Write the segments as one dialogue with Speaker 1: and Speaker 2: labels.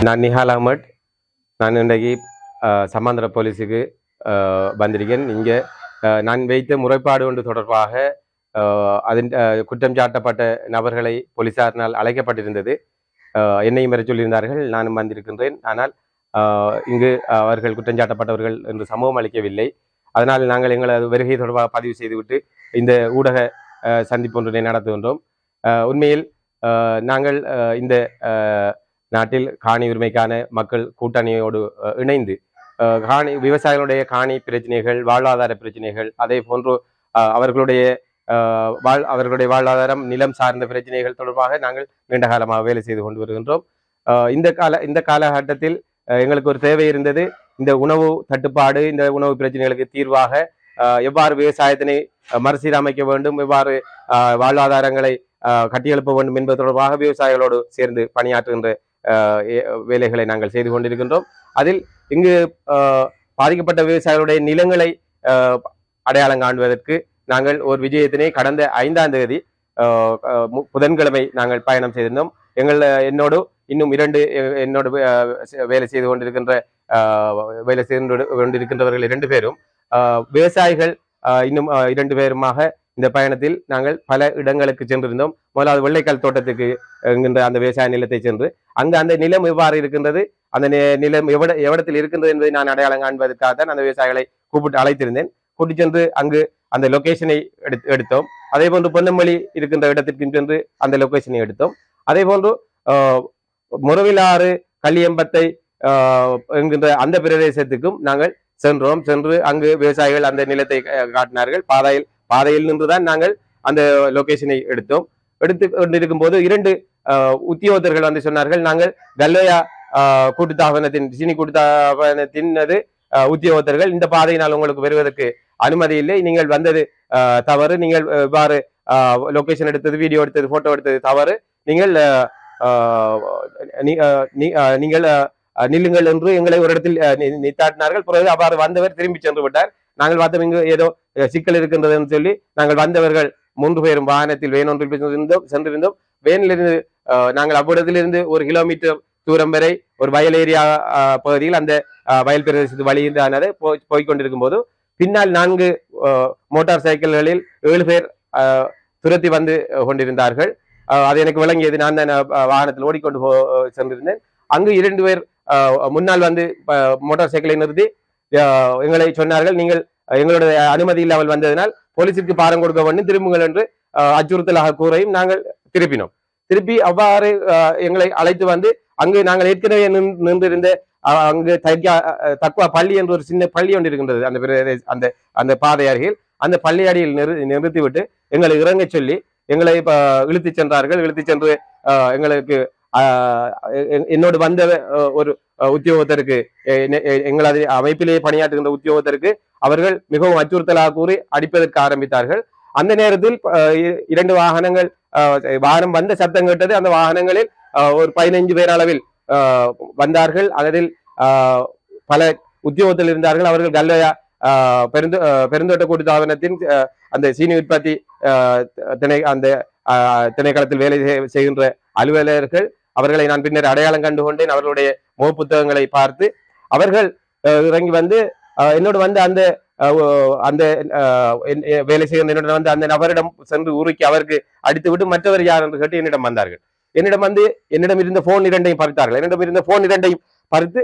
Speaker 1: நான் நிஹால் அஹமட் நான் இன்றைக்கு அஹ், சமாந்திர போலீஸுக்கு அஹ், வந்திருக்கேன் இங்கே அஹ், நான் வைத்த முறைப்பாடு ஒன்று தொடர்பாக அஹ், அதன் அஹ், குற்றம் சாட்டப்பட்ட நபர்களை போலீசாரினால் அழைக்கப்பட்டிருந்தது அஹ், என்னையும் வர சொல்லியிருந்தார்கள் நானும் வந்திருக்கின்றேன் ஆனால் அஹ், இங்கு அவர்கள் குற்றம் சாட்டப்பட்டவர்கள் என்று சமூகம் அளிக்கவில்லை அதனால் நாங்கள் எங்களது வருகை தொடர்பாக பதிவு செய்துவிட்டு இந்த ஊடக அஹ், சந்திப்பு ஒன்றினை நடத்துகின்றோம் அஹ், உண்மையில் அஹ், நாங்கள் அஹ், இந்த அஹ், நாட்டில் காணி உரிமைக்கான மக்கள் கூட்டணியோடு அஹ், இணைந்து அஹ், காணி விவசாயிகளுடைய காணி பிரச்சனைகள் வாழ்வாதார பிரச்சனைகள் அதே போன்று அஹ், அவர்களுடைய அஹ், வாழ் அவர்களுடைய வாழ்வாதாரம் நிலம் சார்ந்த பிரச்சனைகள் தொடர்பாக நாங்கள் நீண்ட காலமாக வேலை செய்து கொண்டு வருகின்றோம் அஹ், இந்த கால இந்த காலகட்டத்தில் அஹ், எங்களுக்கு ஒரு தேவை இருந்தது இந்த உணவு தட்டுப்பாடு இந்த உணவு பிரச்சனைகளுக்கு தீர்வாக அஹ், எவ்வாறு விவசாயத்தினை அஹ், மறுசீரமைக்க வேண்டும் எவ்வாறு அஹ், வாழ்வாதாரங்களை அஹ், கட்டியெழுப்ப வேண்டும் என்பது தொடர்பாக விவசாயிகளோடு சேர்ந்து பணியாற்றுகின்ற அஹ், எ- வேலைகளை நாங்கள் செய்து கொண்டிருக்கின்றோம் அதில் இங்கு அஹ், பாதிக்கப்பட்ட விவசாயிகளுடைய நிலங்களை அஹ், அடையாளம் காண்பதற்கு நாங்கள் ஒரு விஜயத்தினை கடந்த ஐந்தாம் தேதி அஹ், அஹ், மு- புதன்கிழமை நாங்கள் பயணம் செய்திருந்தோம் எங்கள் என்னோடு இன்னும் இரண்டு எ- என்னோடு அஹ், செ- வேலை செய்து கொண்டிருக்கின்ற அஹ், வேலை செய்து கொண்டிருக்கின்றவர்கள் இரண்டு பேரும் அஹ், விவசாயிகள் அஹ், இன்னும் அஹ், இரண்டு பேருமாக இந்த பயணத்தில் நாங்கள் பல இடங்களுக்கு சென்றிருந்தோம் முதலாவது வெள்ளைக்கால் தோட்டத்துக்கு என்கின்ற அந்த விவசாய நிலத்தை சென்று அங்கு அந்த நிலம் எவ்வாறு இருக்கின்றது அந்த நி- நிலம் எவ்வள எவ்விடத்தில் இருக்கின்றது என்பதை நான் அடையாளம் காண்பதற்காக தான் அந்த விவசாயிகளை கூப்பிட்டு அழைத்திருந்தேன் கூட்டிச் சென்று அங்கு அந்த லொகேஷனை எடுத்து எடுத்தோம் அதே போன்று பொன்னமல்லி இருக்கின்ற இடத்திற்கு சென்று அந்த லொகேஷனை எடுத்தோம் அதே போன்று ஆஹ், முறவிலாறு கள்ளியம்பத்தை ஆஹ், என்கின்ற அந்த பிரதேசத்துக்கும் நாங்கள் சென்றோம் சென்று அங்கு விவசாயிகள் அந்த நிலத்தை அஹ், காட்டினார்கள் பாதையில் பாதையில் நின்றுதான் நாங்கள் அந்த லொகேஷனை எடுத்தோம் எடுத்து கொண்டிருக்கும் போது இரண்டு ஆஹ், உத்தியோகத்தர்கள் வந்து சொன்னார்கள் நாங்கள் கல்லோயா ஆஹ், கூட்டுத்தாபனத்தின் சீனி கூட்டுத்தாபனத்தின் அது ஆஹ், உத்தியோகத்தர்கள் இந்த பாதையினால் உங்களுக்கு வருவதற்கு அனுமதி இல்லை நீங்கள் வந்தது ஆஹ், தவறு நீங்கள் அஹ், இவ்வாறு லொகேஷன் எடுத்தது வீடியோ எடுத்தது போட்டோ எடுத்தது தவறு நீங்கள் ஆஹ், ஆஹ், நீ- ஆஹ், நீ- ஆஹ், நீங்கள் ஆஹ், நில்லுங்கள் என்று எங்களை ஒரு இடத்தில் ஆஹ், நி- நித்தாட்டினார்கள் பிறகு அவ்வாறு வந்தவர் திரும்பி சென்று விட்டார் நாங்கள் பார்த்தோம் இங்கு ஏதோ அஹ், சிக்கல் இருக்கின்றதுன்னு சொல்லி நாங்கள் வந்தவர்கள் மூன்று பேரும் வாகனத்தில் வேனொன்றில் சென்றிருந்தோம் சென்றிருந்தோம் வேனிலிருந்து ஆஹ், நாங்கள் அவ்விடத்திலிருந்து ஒரு கிலோமீட்டர் தூரம் வரை ஒரு வயல் ஏரியா ஆஹ், பகுதியில் அந்த ஆஹ், வயல் பிரதேசத்து வழியிலானது போய் போய்கொண்டிருக்கும் போது பின்னால் நான்கு ஆஹ், மோட்டார் சைக்கிள்களில் ஏழு பேர் ஆஹ், துரத்தி வந்து அஹ், கொண்டிருந்தார்கள் ஆஹ், அது எனக்கு விளங்கியது நான் தான் ஆஹ், வாகனத்தில் ஓடிக்கொண்டு போ சென்றிருந்தேன் அங்கு இரண்டு பேர் ஆஹ், முன்னால் வந்து ஆஹ், மோட்டார் சைக்கிளை நிறுத்தி ஆஹ், எங்களை சொன்னார்கள் நீங்கள் எங்களுடைய அனுமதி இல்லாமல் வந்ததினால் போலீசிற்கு பாரம் கொடுக்க வேண்டும் திரும்புங்கள் என்று ஆஹ், அச்சுறுத்தலாக கூறையும் நாங்கள் திருப்பினோம் திருப்பி அவ்வாறு ஆஹ், எங்களை அழைத்து வந்து அங்கு நாங்கள் ஏற்கனவே நின்- நின்றிருந்த ஆஹ், அங்கு தைக்கா அஹ், தக்வா பள்ளி என்ற ஒரு சின்ன பள்ளி ஒன்று இருக்கின்றது அந்த பிரதேச- அந்த அந்த பாதை அருகில் அந்த பள்ளி அடியில் நிறு நிறுத்திவிட்டு எங்களை இறங்கச் சொல்லி எங்களை இப்ப இழுத்துச் சென்றார்கள் இழுத்துச் சென்று ஆஹ், எங்களுக்கு ஆஹ், எ- என்னோடு வந்த அஹ், ஒரு அஹ், உத்தியோகத்தருக்கு எ- எ- எ- எங்களது அமைப்பிலே பணியாற்றுகின்ற உத்தியோகத்தருக்கு அவர்கள் மிகவும் அச்சுறுத்தலாக கூறி அடிப்பதற்கு ஆரம்பித்தார்கள் அந்த நேரத்தில் அஹ், இ- இரண்டு வாகனங்கள் அஹ், வாகனம் வந்த சத்தம் கேட்டது அந்த வாகனங்களில் அஹ், ஒரு பதினைஞ்சு பேர் அளவில் அஹ், வந்தார்கள் அதில் அஹ், பல உத்தியோகத்தில் இருந்தார்கள் அவர்கள் கல்லையா அஹ், பெருந்து அஹ், பெருந்தோட்ட கூட்டுத்தாபனத்தின் அஹ், அந்த சீனி உற்பத்தி அஹ், திணை அந்த அஹ், திணைக்களத்தில் வேலை செய்- செய்கின்ற அலுவலர்கள் அவர்களை நான் பின்னர் அடையாளம் கண்டு கொண்டேன் அவர்களுடைய முகப்புத்தகங்களை பார்த்து அவர்கள் அஹ், இறங்கி வந்து அஹ், என்னோடு வந்து அந்த அஹ், ஓ- அந்த அஹ், என்- எ- வேலை செய்கிற என்னோட வந்து அந்த நபரிடம் சென்று உருக்கி அவருக்கு அடித்து விட்டு மற்றவர் யார் என்று கேட்டு என்னிடம் வந்தார்கள் என்னிடம் வந்து என்னிடம் இருந்த போன் இரண்டையும் பறித்தார்கள் என்னிடம் இருந்த போன் இரண்டையும் பறித்து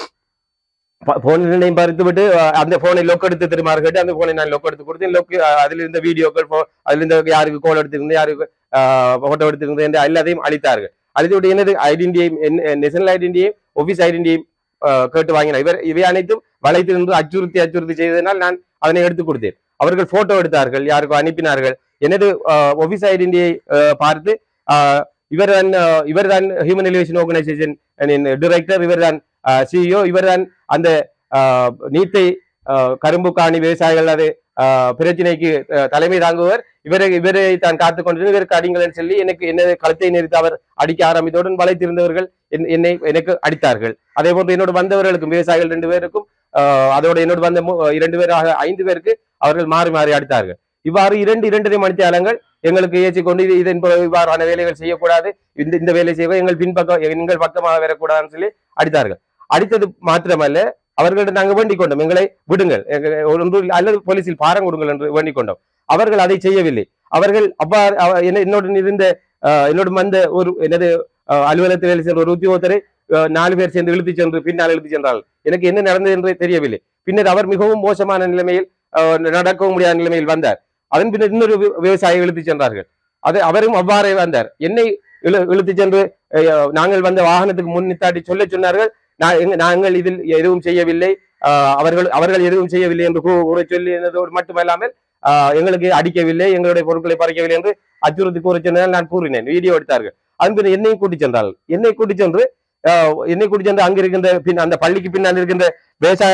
Speaker 1: போன் இரண்டையும் பறித்து விட்டு அஹ், அந்த போனை லொக் எடுத்து திருமாறு கேட்டு அந்த போனை நான் லொக் எடுத்து கொடுத்தேன் லொக் அதில் இருந்த வீடியோக்கள் pho- அதில் இருந்த யாருக்கு கோல் எடுத்திருந்தேன் யாருக்கு போட்டோ எடுத்திருந்தேன் என்று எல்லாத்தையும் அளித்தார்கள் அளித்து விட்டு எனது ஐடென்டியையும் நேஷனல் ஐடென்டியையும் ஆபீஸ் ஐடென்டியையும் கேட்டு வாங்கினார் இவர் இவை அனைத்தும் வளைத்து நின்று அச்சுறுத்தி அச்சுறுத்தி செய்ததனால் நான் அதனை எடுத்து கொடுத்தேன் அவர்கள் போட்டோ எடுத்தார்கள் யாருக்கோ அனுப்பினார்கள் எனது ஆபீஸ் ஐடென்டியை பார்த்து ஆஹ், இவர்தான் ஆஹ், இவர்தான் ஹியூமன் எலிவேஷன் ஆர்கனைசேஷன் டிரெக்டர் இவர்தான் சிஇஓ இவர்தான் அந்த ஆஹ், நீத்தை ஆஹ், கரும்பு காணி விவசாயிகள் அது ஆஹ், பிரச்சனைக்கு ஆஹ், தலைமை தாங்குவர் இவரை இவரை தான் காத்துக் கொண்டு இவருக்கு அடிங்கள் சொல்லி எனக்கு என்ன கழுத்தை நெறித்து அவர் அடிக்க ஆரம்பித்தவுடன் வளைத்திருந்தவர்கள் என்- என்னை எனக்கு அடித்தார்கள் அதே போன்று என்னோடு வந்தவர்களுக்கும் விவசாயிகள் ரெண்டு பேருக்கும் ஆஹ், அதோட என்னோடு வந்த மூ- இரண்டு பேராக ஐந்து பேருக்கு அவர்கள் மாறி மாறி அடித்தார்கள் இவ்வாறு இரண்டு இரண்டரை மணித்தியாலங்கள் எங்களுக்கு ஏற்றி கொண்டு இது இதன் பிறகு இவ்வாறான வேலைகள் செய்யக்கூடாது இந்த இந்த வேலை செய்ய எங்கள் பின்பக்கம் எங்கள் பக்கமாக வரக்கூடாதுன்னு சொல்லி அடித்தார்கள் அடித்தது மாத்திரமல்ல அவர்களிடம் நாங்கள் வேண்டிக் கொண்டோம் எங்களை விடுங்கள் எங்களை ஒன்று அல்லது போலீசில் பாரம் கொடுங்கள் என்று வேண்டிக் கொண்டோம் அவர்கள் அதை செய்யவில்லை அவர்கள் அவ்வாறு அவ- என்ன- என்னுடன் இருந்த அஹ், என்னுடன் வந்த ஒரு எனது அஹ், அலுவலகத்தில் வேலை செய்த ஒரு உத்தியோகத்தரை அஹ், நாலு பேர் சேர்ந்து இழுத்துச் சென்று பின்னால் இழுத்துச் சென்றார்கள் எனக்கு என்ன நடந்தது என்று தெரியவில்லை பின்னர் அவர் மிகவும் மோசமான நிலைமையில் அஹ், நடக்கவும் முடியாத நிலைமையில் வந்தார் அதன் பின்னர் இன்னொரு வி- விவசாயி இழுத்துச் சென்றார்கள் அது அவரும் அவ்வாறே வந்தார் என்னை இழு இழுத்துச் சென்று அஹ், நாங்கள் வந்த வாகனத்துக்கு முன் நித்தாட்டி சொல்ல சொன்னார்கள் நான் எங்க- நாங்கள் இதில் எதுவும் செய்யவில்லை ஆஹ் அவர்கள் அவர்கள் எதுவும் செய்யவில்லை என்று கூ- கூற சொல்லி என்பதோடு மட்டுமல்லாமல் ஆஹ் எங்களுக்கு அடிக்கவில்லை எங்களுடைய பொருட்களை பறிக்கவில்லை என்று அச்சுறுத்தி கூற சொன்னதால் நான் கூறினேன் வீடியோ எடுத்தார்கள் அதன் பின் என்னையும் கூட்டிச் சென்றார்கள் என்னை கூட்டிச் சென்று ஆஹ் என்னை கூட்டிச் சென்று அங்க இருக்கின்ற பின் அந்த பள்ளிக்கு பின்னால் இருக்கின்ற விவசாய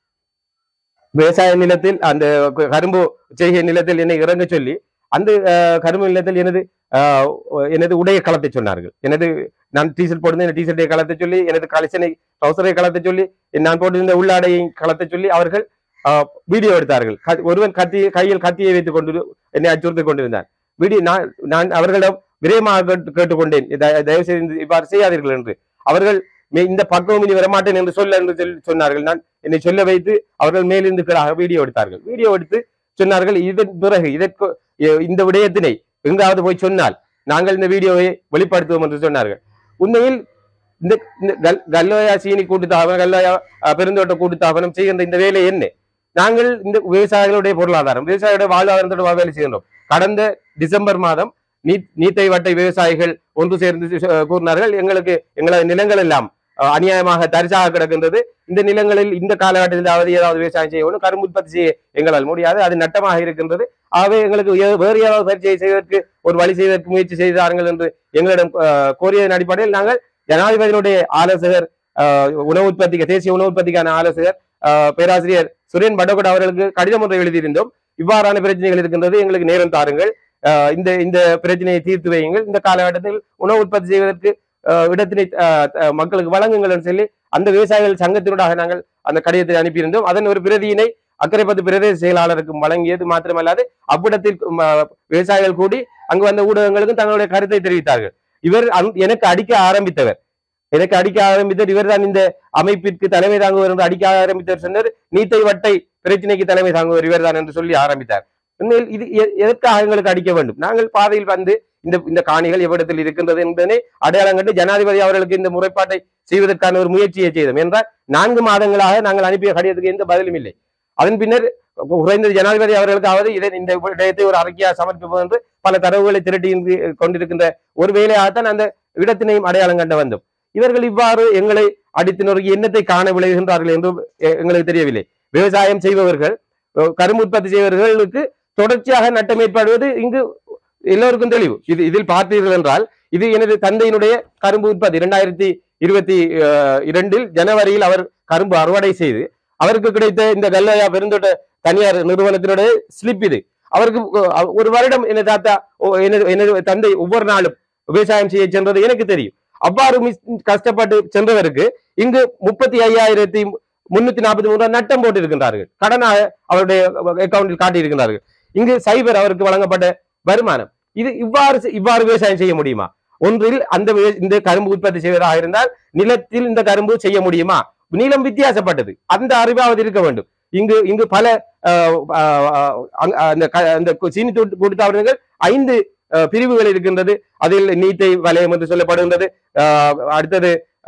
Speaker 1: விவசாய நிலத்தில் அந்த க- கரும்பு செய்கை நிலத்தில் என்னை இறங்க சொல்லி அந்த ஆஹ், கரும்பு நிலத்தில் எனது ஆஹ், எனது உடைய கலத்தை சொன்னார்கள் எனது நான் டீசர்ட் போட்டிருந்தேன் டீசர்ட்டை கலத்தை சொல்லி எனது கலெக்ஷனை ட்ரௌசரை கலத்தை சொல்லி நான் போட்டிருந்த உள்ளாடையை கலத்தை சொல்லி அவர்கள் ஆஹ், வீடியோ எடுத்தார்கள் க- ஒருவன் கத்தி கையில் கத்தியை வைத்துக் கொண்டு என்னை அச்சுறுத்திக் கொண்டிருந்தான் வீடியோ நான் நான் அவர்களிடம் விரயமாக கேட்டு- கேட்டுக்கொண்டேன் தய- தயவு செய்து இந்த- இவ்வாறு செய்யாதீர்கள் என்று அவர்கள் மே- இந்த பக்கம் இனி வரமாட்டேன் என்று சொல்ல என்று சொல்லி சொன்னார்கள் நான் என்னை சொல்ல வைத்து அவர்கள் மேலிருந்து கீழாக வீடியோ எடுத்தார்கள் வீடியோ எடுத்து சொன்னார்கள் இதன் பிறகு இதற்கு எ- இந்த விடயத்தினை எங்காவது போய் சொன்னால் நாங்கள் இந்த வீடியோவை வெளிப்படுத்துவோம் என்று சொன்னார்கள் உண்மையில் இந்த இந்த கல்- கல்லோயா சீனி கூட்டுத்தாபனம் கல்லோயா அஹ், பெருந்தோட்ட கூட்டுத்தாபனம் செய்கின்ற இந்த வேலை என்ன நாங்கள் இந்த விவசாயிகளுடைய பொருளாதாரம் விவசாயிகளுடைய வாழ்வாதாரத்தோட வேலை செய்கின்றோம் கடந்த டிசம்பர் மாதம் நீ நீத்தை வட்டை விவசாயிகள் ஒன்று சேர்ந்து அஹ், கூறினார்கள் எங்களுக்கு எங்களது நிலங்கள் எல்லாம் அஹ், அநியாயமாக தரிசாக கிடக்கின்றது இந்த நிலங்களில் இந்த காலகட்டத்தில் ஏதாவது விவசாயம் செய்யணும் கரும்பு உற்பத்தி செய்ய எங்களால் முடியாது அது நட்டமாக இருக்கின்றது ஆகவே எங்களுக்கு ஏ- வேறு ஏதாவது பயிற்சியை செய்வதற்கு ஒரு வழி செய்வதற்கு முயற்சி செய்தார்கள் என்று எங்களிடம் அஹ், கோரியதன் அடிப்படையில் நாங்கள் ஜனாதிபதியினுடைய ஆலோசகர் அஹ், உணவு உற்பத்திக்கு தேசிய உணவு உற்பத்திக்கான ஆலோசகர் அஹ், பேராசிரியர் சுரேன் படகோட் அவர்களுக்கு கடிதம் ஒன்றை எழுதியிருந்தோம் இவ்வாறான பிரச்சனைகள் இருக்கின்றது எங்களுக்கு நேரம் தாருங்கள் அஹ், இந்த இந்த பிரச்சனையை தீர்த்து வையுங்கள் இந்த காலகட்டத்தில் உணவு உற்பத்தி செய்வதற்கு அஹ், இடத்தினை அஹ், அஹ், மக்களுக்கு வழங்குங்கள் என்று சொல்லி அந்த விவசாயிகள் சங்கத்தினூடாக நாங்கள் அந்த கடிதத்தை அனுப்பியிருந்தோம் அதன் ஒரு பிரதியினை அக்கரைப்பத்து பிரதேச செயலாளருக்கும் வழங்கியது மாத்திரமல்லாது அவ்விடத்தில் ம, விவசாயிகள் கூடி அங்கு வந்த ஊடகங்களுக்கும் தங்களுடைய கருத்தை தெரிவித்தார்கள் இவர் அந்த- எனக்கு அடிக்க ஆரம்பித்தவர் எனக்கு அடிக்க ஆரம்பித்தவர் இவர்தான் இந்த அமைப்பிற்கு தலைமை தாங்குவர் என்று அடிக்க ஆரம்பித்தவர் சொன்னார் நீத்தை வட்டை பிரச்சனைக்கு தலைமை தாங்குவர் இவர்தான் என்று சொல்லி ஆரம்பித்தார் உண்மையில் இது எ- எதற்காக எங்களுக்கு அடிக்க வேண்டும் நாங்கள் பாதையில் வந்து இந்த இந்த காணிகள் எவ்விடத்தில் இருக்கின்றது என்பதனை அடையாளம் கண்டு ஜனாதிபதி அவர்களுக்கு இந்த முறைப்பாட்டை செய்வதற்கான ஒரு முயற்சியை செய்தோம் என்றால் நான்கு மாதங்களாக நாங்கள் அனுப்பிய கடிதத்துக்கு எந்த பதிலும் இல்லை அதன் பின்னர் குறைந்தது ஜனாதிபதி அவர்களுக்காவது இதை இந்த விடயத்தை ஒரு அறிக்கையாக சமர்ப்பிப்பது என்று பல தரவுகளை திரட்டி இன்று கொண்டிருக்கின்ற ஒரு வேலையாகத்தான் அந்த இடத்தினையும் அடையாளம் கண்டு வந்தோம் இவர்கள் இவ்வாறு எங்களை அடித்து நொறுக்கி எண்ணத்தை காண விளைகின்றார்கள் என்று எ- எங்களுக்கு தெரியவில்லை விவசாயம் செய்பவர்கள் அஹ், கரும்பு உற்பத்தி செய்பவர்களுக்கு தொடர்ச்சியாக நட்டம் ஏற்படுவது இங்கு எல்லோருக்கும் தெளிவு இது இதில் பார்த்தீர்கள் என்றால் இது எனது தந்தையினுடைய கரும்பு உற்பத்தி இரண்டாயிரத்தி இருபத்தி அஹ், இரண்டில் ஜனவரியில் அவர் கரும்பு அறுவடை செய்து அவருக்கு கிடைத்த இந்த கல்லையா பெருந்தோட்ட தனியார் நிறுவனத்தினுடைய ஸ்லிப் இது அவருக்கு அஹ், ஒரு வருடம் எனது தாத்தா ஓ, எனது எனது தந்தை ஒவ்வொரு நாளும் விவசாயம் செய்ய சென்றது எனக்கு தெரியும் அவ்வாறு மிஸ் கஷ்டப்பட்டு சென்றவருக்கு இங்கு முப்பத்தி ஐயாயிரத்தி முன்னூத்தி நாற்பத்தி மூணு ரூபாய் நட்டம் போட்டு இருக்கின்றார்கள் கடனாக அவருடைய அக்கவுண்டில் காட்டியிருக்கிறார்கள் இங்கு சைபர் அவருக்கு வழங்கப்பட்ட வருமானம் இது இவ்வாறு செ- இவ்வாறு விவசாயம் செய்ய முடியுமா ஒன்றில் அந்த விவ- இந்த கரும்பு உற்பத்தி செய்வதாக இருந்தால் நிலத்தில் இந்த கரும்பு செய்ய முடியுமா நிலம் வித்தியாசப்பட்டது அந்த அறிவாவது இருக்க வேண்டும் இங்கு இங்கு பல அஹ், அஹ், அஹ், அங்க- அந்த க- அந்த கு- சீனி தூட்டு கூட்டுத்தாபனங்கள் ஐந்து அஹ், பிரிவுகள் இருக்கின்றது அதில் நீத்தை வலயம் என்று சொல்லப்படுகின்றது அஹ், அடுத்தது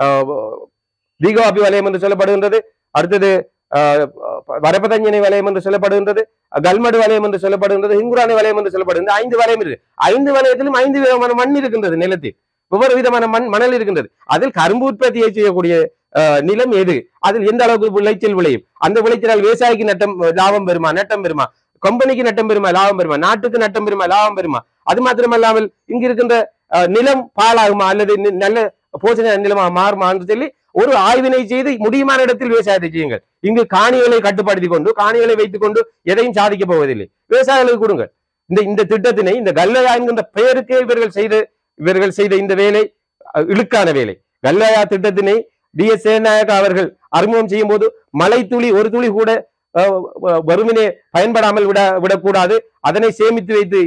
Speaker 1: தீகாபி வலயம் என்று சொல்லப்படுகின்றது அடுத்தது அஹ், வரப்பதஞ்சனை வலயம் என்று சொல்லப்படுகின்றது கல்மடு வலயம் என்று சொல்லப்படுகின்றது ஹிங்குரானி வலயம் என்று சொல்லப்படுகின்றது ஐந்து வலயம் இருக்கு ஐந்து வலயத்திலும் ஐந்து விதமான மண் இருக்கின்றது நிலத்தில் ஒவ்வொரு விதமான மண் மணல் இருக்கின்றது அதில் கரும்பு உற்பத்தியை செய்யக்கூடிய அஹ், நிலம் எது அதில் எந்த அளவுக்கு விளைச்சல் விளையும் அந்த விளைச்சலால் விவசாயிக்கு நட்டம் லாபம் பெறுமா நட்டம் பெறுமா கம்பெனிக்கு நட்டம் பெறுமா லாபம் பெறுமா நாட்டுக்கு நட்டம் பெறுமா லாபம் பெறுமா அது மாத்திரமல்லாமல் இங்கு இருக்கின்ற அஹ், நிலம் பாழாகுமா அல்லது நி- நல்ல போஷண நிலமா மாறுமா என்று சொல்லி ஒரு ஆய்வினை செய்து முடியுமான இடத்தில் விவசாயத்தை செய்யுங்கள் இங்கு காணிகளை கட்டுப்படுத்திக் கொண்டு காணிகளை வைத்துக் கொண்டு எதையும் சாதிக்க போவதில்லை விவசாயிகளுக்கு கொடுங்கள் இந்த இந்த திட்டத்தினை இந்த கல்லயா என்கின்ற பெயருக்கே இவர்கள் செய்த இவர்கள் செய்த இந்த வேலை அஹ், இழுக்கான வேலை கல்லயா திட்டத்தினை டி எஸ் சேநாயக் அவர்கள் அறிமுகம் செய்யும் போது மழை துளி ஒரு துளி கூட அஹ், வ- வெறுமனே பயன்படாமல் விட விடக்கூடாது அதனை சேமித்து வைத்து இந்த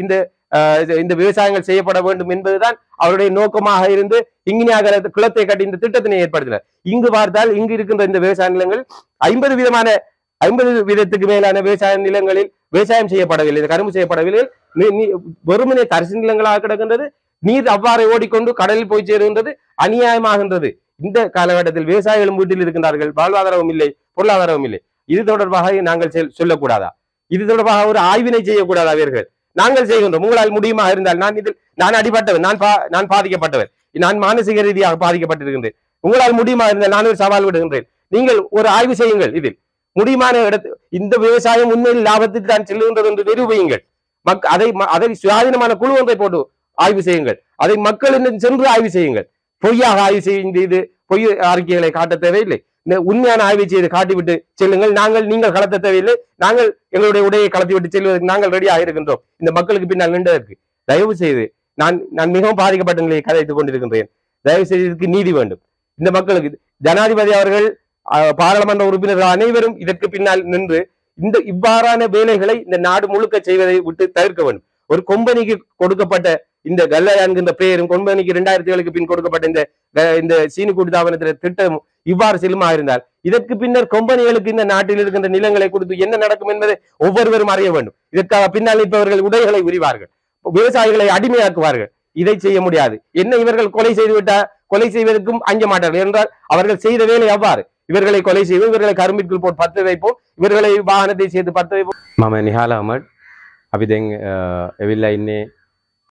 Speaker 1: அஹ், இது- இந்த விவசாயங்கள் செய்யப்பட வேண்டும் என்பதுதான் அவருடைய நோக்கமாக இருந்து இங்கினியாக குளத்தை கட்டி இந்த திட்டத்தினை ஏற்படுத்தினார் இங்கு பார்த்தால் இங்கு இருக்கின்ற இந்த விவசாய நிலங்கள் ஐம்பது விதமான ஐம்பது வீதத்துக்கு மேலான விவசாய நிலங்களில் விவசாயம் செய்யப்படவில்லை இது கரும்பு செய்யப்படவில்லை நீ- நீ- வெறுமனே தரிசு நிலங்களாக கிடக்கின்றது நீர் அவ்வாறு ஓடிக்கொண்டு கடலில் போய் சேருகின்றது அநியாயமாகின்றது இந்த காலகட்டத்தில் விவசாயிகளும் வீட்டில் இருக்கின்றார்கள் வாழ்வாதாரமும் இல்லை பொருளாதாரமும் இல்லை இது தொடர்பாக நாங்கள் செல்- சொல்லக்கூடாதா இது தொடர்பாக ஒரு ஆய்வினை செய்யக்கூடாதா அவர்கள் நாங்கள் செய்கின்றோம் உங்களால் முடியுமா இருந்தால் நான் இதில் நான் அடிபட்டவன் நான் பா- நான் பாதிக்கப்பட்டவன் நான் மானசீக ரீதியாக பாதிக்கப்பட்டிருக்கின்றேன் உங்களால் முடியுமா இருந்தால் நான் ஒரு சவால் விடுகின்றேன் நீங்கள் ஒரு ஆய்வு செய்யுங்கள் இதில் முடியுமான இடத்து இந்த விவசாயம் உண்மையில் லாபத்துக்கு தான் செல்லுகின்றது என்று நிரூபியுங்கள் மக் அதை ம- அதை சுயாதீனமான குழு ஒன்றை போட்டு ஆய்வு செய்யுங்கள் அதை மக்களிடம் சென்று ஆய்வு செய்யுங்கள் பொய்யாக ஆய்வு செய்து இது பொய் அறிக்கைகளை காட்ட தேவையில்லை நெ- உண்மையான ஆய்வை செய்து காட்டிவிட்டு செல்லுங்கள் நாங்கள் நீங்கள் கலத்த தேவையில்லை நாங்கள் எங்களுடைய உடையை கலத்திவிட்டு செல்வதற்கு நாங்கள் ரெடியாக இருக்கின்றோம் இந்த மக்களுக்கு பின்னால் நின்றதற்கு தயவு செய்து நான் நான் மிகவும் பாதிக்கப்பட்ட நிலையை கதைத்துக் கொண்டிருக்கின்றேன் தயவு செய்து இதுக்கு நீதி வேண்டும் இந்த மக்களுக்கு ஜனாதிபதி அவர்கள் அஹ், பாராளுமன்ற உறுப்பினர்கள் அனைவரும் இதற்கு பின்னால் நின்று இந்த இவ்வாறான வேலைகளை இந்த நாடு முழுக்க செய்வதை விட்டு தவிர்க்க வேண்டும் ஒரு கொம்பனிக்கு கொடுக்கப்பட்ட இந்த கல்ல என்கின்ற பெயரும் கொம்பனிக்கு இரண்டாயிரத்தி ஏழுக்கு பின் கொடுக்கப்பட்ட இந்த அஹ், இந்த சீனி கூட்டுத்தாபனத்தின் திட்டம் இவ்வாறு செல்லுமா இருந்தால் இதற்கு பின்னர் கொம்பனிகளுக்கு இந்த நாட்டில் இருக்கின்ற நிலங்களை கொடுத்து என்ன நடக்கும் என்பதை ஒவ்வொருவரும் அறிய வேண்டும் இதற்காக பின்னால் இப்பவர்கள் உடைகளை உரிவார்கள் விவசாயிகளை அடிமையாக்குவார்கள் இதை செய்ய முடியாது என்ன இவர்கள் கொலை செய்து விட்டா கொலை செய்வதற்கும் அஞ்ச மாட்டார்கள் என்றால் அவர்கள் செய்த வேலை அவ்வாறு இவர்களை கொலை செய்வோம் இவர்களை கரும்பிற்குள் போட்டு பத்து வைப்போம் இவர்களை வாகனத்தை சேர்த்து பத்து வைப்போம் මම නිහාල අමඩ් අපි දැන් ඇවිල්ලා ඉන්නේ